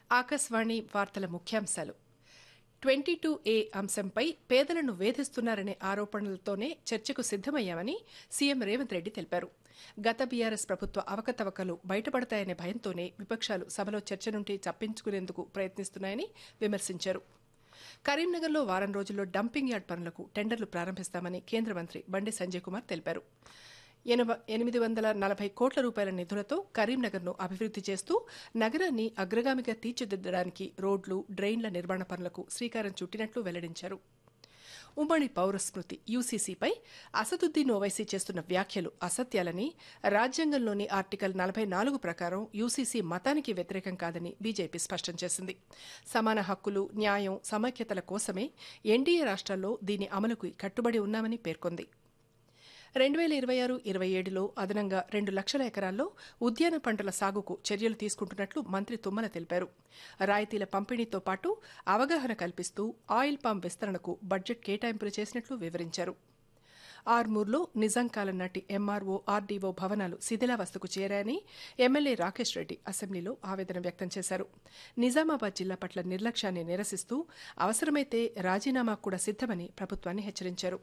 ఆకాశవాణి వార్తల ముఖ్యాంశాలు twenty two ఏ అంశంపై పేదలను వేధిస్తున్నారనే ఆరోపణలతోనే చర్చకు సిద్దమయ్యామని సీఎం రేవంత్ రెడ్డి తెలిపారు గత బీఆర్ఎస్ ప్రభుత్వ అవకతవకలు బయటపడతాయనే భయంతోనే విపక్షాలు సభలో చర్చ నుండి తప్పించుకునేందుకు ప్రయత్నిస్తున్నాయని విమర్శించారు కరీంనగర్లో వారం రోజుల్లో డంపింగ్ యార్డ్ పనులకు టెండర్లు ప్రారంభిస్తామని కేంద్ర మంత్రి బండి సంజయ్ కుమార్ తెలిపారు ఎనభ ఎనిమిది వందల నలభై కోట్ల రూపాయల నిధులతో కరీంనగర్ను అభివృద్ది చేస్తూ నగరాన్ని అగ్రగామిగా తీర్చిదిద్దడానికి రోడ్లు డ్రైన్ల నిర్మాణ పనులకు శ్రీకారం చుట్టినట్లు వెల్లడించారు ఉమ్మడి పౌర స్మృతి యూసీసీపై అసదుద్దీన్ ఓవైసీ చేస్తున్న వ్యాఖ్యలు అసత్యాలని రాజ్యాంగంలోని ఆర్టికల్ నలభై నాలుగు ప్రకారం యూసీసీ మతానికి వ్యతిరేకం కాదని బీజేపీ స్పష్టం చేసింది సమాన హక్కులు న్యాయం సమైక్యతల కోసమే ఎన్డీఏ రాష్ట్రాల్లో దీని అమలుకు కట్టుబడి ఉన్నామని పేర్కొంది రెండు వేల ఇరవై ఆరు ఇరవై ఏడులో అదనంగా రెండు లక్షల ఎకరాల్లో ఉద్యాన పంటల సాగుకు చర్యలు తీసుకుంటున్నట్లు మంత్రి తుమ్మల తెలిపారు రాయితీల పంపిణీతో పాటు అవగాహన కల్పిస్తూ ఆయిల్ పామ్ విస్తరణకు బడ్జెట్ కేటాయింపులు చేసినట్లు వివరించారు ఆర్మూర్లో నిజాం కాలం నాటి ఎంఆర్ఓ ఆర్డీఓ భవనాలు శిథిలావస్థకు చేరాయని ఎమ్మెల్యే రాకేష్ రెడ్డి అసెంబ్లీలో ఆవేదన వ్యక్తం చేశారు నిజామాబాద్ జిల్లా పట్ల నిర్లక్ష్యాన్ని నిరసిస్తూ అవసరమైతే రాజీనామా కూడా సిద్దమని ప్రభుత్వాన్ని హెచ్చరించారు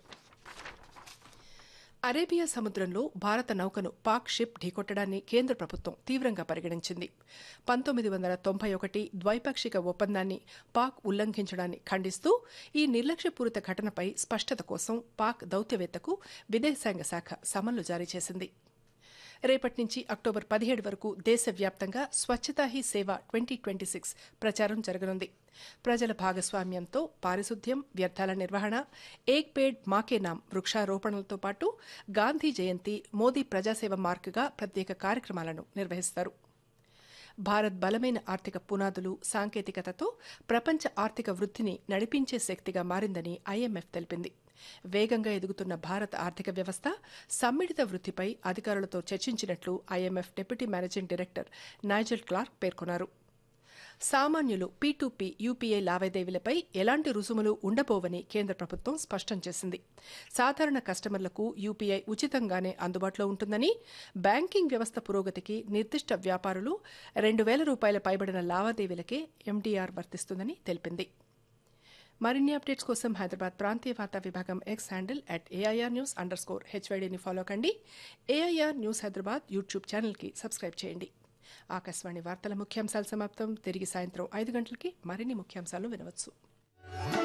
అరేబియా సముద్రంలో భారత నౌకను పాక్ షిప్ ఢీకొట్టడాన్ని కేంద్ర ప్రభుత్వం తీవ్రంగా పరిగణించింది పంతొమ్మిది వందల తొంభై ఒకటి ద్వైపాక్షిక ఒప్పందాన్ని పాక్ ఉల్లంఘించడాన్ని ఖండిస్తూ ఈ నిర్లక్ష్యపూరిత ఘటనపై స్పష్టత కోసం పాక్ దౌత్యవేత్తకు విదేశాంగ శాఖ సమన్లు జారీ చేసింది రేపటి నుంచి అక్టోబర్ పదిహేడు వరకు దేశవ్యాప్తంగా Swachhata Hi Seva twenty twenty six ప్రచారం జరగనుంది ప్రజల భాగస్వామ్యంతో పారిశుద్ధ్యం వ్యర్థాల నిర్వహణ ఏక్ పేడ్ మాకే నామ్ వృక్షారోపణలతో పాటు గాంధీ జయంతి మోదీ ప్రజాసేవ మార్కుగా ప్రత్యేక కార్యక్రమాలను నిర్వహిస్తారు భారత్ బలమైన ఆర్థిక పునాదులు సాంకేతికతతో ప్రపంచ ఆర్థిక వృద్ధిని నడిపించే శక్తిగా మారిందని ఐఎంఎఫ్ తెలిపింది వేగంగా ఎదుగుతున్న భారత ఆర్థిక వ్యవస్థ సమ్మిళిత వృద్ధిపై అధికారులతో చర్చించినట్లు IMF deputy managing director Nigel Clarke పేర్కొన్నారు సామాన్యులు పీ యూపీఐ లావాదేవీలపై ఎలాంటి రుసుములు ఉండబోవని కేంద్ర ప్రభుత్వం స్పష్టం చేసింది సాధారణ కస్టమర్లకు యూపీఐ ఉచితంగానే అందుబాటులో ఉంటుందని బ్యాంకింగ్ వ్యవస్థ పురోగతికి నిర్దిష్ట వ్యాపారులు రెండు వేల రూపాయల పైబడిన లావాదేవీలకే ఎండీఆర్ వర్తిస్తుందని తెలిపింది మరిన్ని అప్డేట్స్ కోసం హైదరాబాద్ ప్రాంతీయ వార్తా విభాగం X handle at AIR news underscore హెచ్వైడీని ఫాలో కండి ఏఐఆర్ న్యూస్ హైదరాబాద్ యూట్యూబ్ ఛానల్కి సబ్స్క్రైబ్ చేయండి ఆకాశవాణి వార్తల ముఖ్యాంశాలు సమాప్తం తిరిగి సాయంత్రం ఐదు గంటలకి మరిన్ని ముఖ్యాంశాలు వినవచ్చు